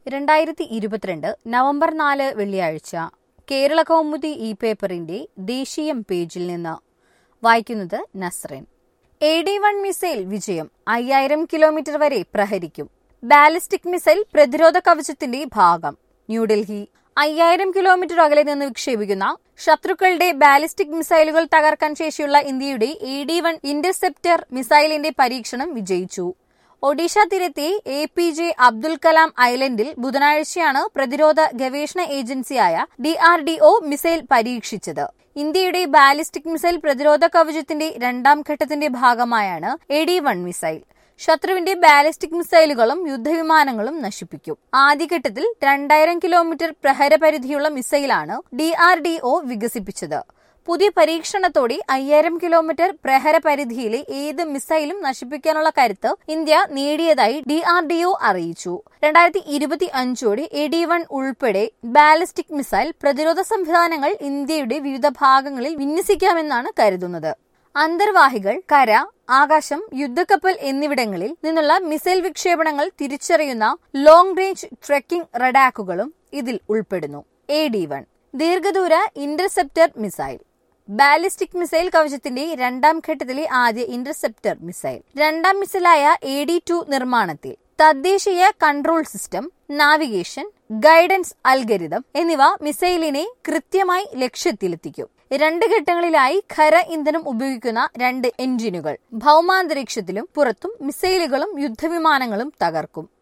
രണ്ടായിരത്തി ഇരുപത്തിരണ്ട് നവംബർ നാല് വെള്ളിയാഴ്ച കേരള കൗമുദി ഇ പേപ്പറിന്റെ ദേശീയം പേജിൽ നിന്ന് വായിക്കുന്നത് Nasrin A D one missile വിജയം അയ്യായിരം കിലോമീറ്റർ വരെ പ്രഹരിക്കും ബാലിസ്റ്റിക് മിസൈൽ പ്രതിരോധ കവചത്തിന്റെ ഭാഗം ന്യൂഡൽഹി അയ്യായിരം കിലോമീറ്റർ അകലെ നിന്ന് വിക്ഷേപിക്കുന്ന ശത്രുക്കളുടെ ബാലിസ്റ്റിക് മിസൈലുകൾ തകർക്കാൻ ശേഷിയുള്ള ഇന്ത്യയുടെ എ ഡി വൺ ഇന്റർസെപ്റ്റർ മിസൈലിന്റെ പരീക്ഷണം വിജയിച്ചു ഒഡീഷ തീരത്തെ A P J Abdul Kalam ഐലൻഡിൽ ബുധനാഴ്ചയാണ് പ്രതിരോധ ഗവേഷണ ഏജൻസിയായ D R D O missile പരീക്ഷിച്ചത് ഇന്ത്യയുടെ ബാലിസ്റ്റിക് മിസൈൽ പ്രതിരോധ കവചത്തിന്റെ രണ്ടാം ഘട്ടത്തിന്റെ ഭാഗമായാണ് എ ഡി വൺ മിസൈൽ ശത്രുവിന്റെ ബാലിസ്റ്റിക് മിസൈലുകളും യുദ്ധവിമാനങ്ങളും നശിപ്പിക്കും ആദ്യഘട്ടത്തിൽ രണ്ടായിരം കിലോമീറ്റർ പ്രഹരപരിധിയുള്ള മിസൈലാണ് ഡി ആർ ഡി ഒ വികസിപ്പിച്ചത് പുതിയ പരീക്ഷണത്തോടെ അയ്യായിരം കിലോമീറ്റർ പ്രഹര പരിധിയിലെ ഏത് മിസൈലും നശിപ്പിക്കാനുള്ള കരുത്ത് ഇന്ത്യ നേടിയതായി ഡി ആർ ഡി ഒ അറിയിച്ചു രണ്ടായിരത്തി ഇരുപത്തി അഞ്ചോടെ എ ഡി വൺ ഉൾപ്പെടെ ബാലിസ്റ്റിക് മിസൈൽ പ്രതിരോധ സംവിധാനങ്ങൾ ഇന്ത്യയുടെ വിവിധ ഭാഗങ്ങളിൽ വിന്യസിക്കാമെന്നാണ് കരുതുന്നത് അന്തർവാഹികൾ കര ആകാശം യുദ്ധക്കപ്പൽ എന്നിവിടങ്ങളിൽ നിന്നുള്ള മിസൈൽ വിക്ഷേപണങ്ങൾ തിരിച്ചറിയുന്ന ലോങ് റേഞ്ച് ട്രെക്കിംഗ് റഡാക്കുകളും ഇതിൽ ഉൾപ്പെടുന്നു എ ഡി വൺ ദീർഘദൂര ഇന്റർസെപ്റ്റർ മിസൈൽ ബാലിസ്റ്റിക് മിസൈൽ കവചത്തിന്റെ രണ്ടാം ഘട്ടത്തിലെ ആദ്യ ഇന്റർസെപ്റ്റർ മിസൈൽ രണ്ടാം മിസൈലായ എ ഡി ടു നിർമ്മാണത്തിൽ തദ്ദേശീയ control system navigation guidance algorithm എന്നിവ മിസൈലിനെ കൃത്യമായി ലക്ഷ്യത്തിലെത്തിക്കും രണ്ട് ഘട്ടങ്ങളിലായി ഖര ഇന്ധനം ഉപയോഗിക്കുന്ന രണ്ട് എഞ്ചിനുകൾ ഭൗമാന്തരീക്ഷത്തിലും പുറത്തും മിസൈലുകളും യുദ്ധവിമാനങ്ങളും തകർക്കും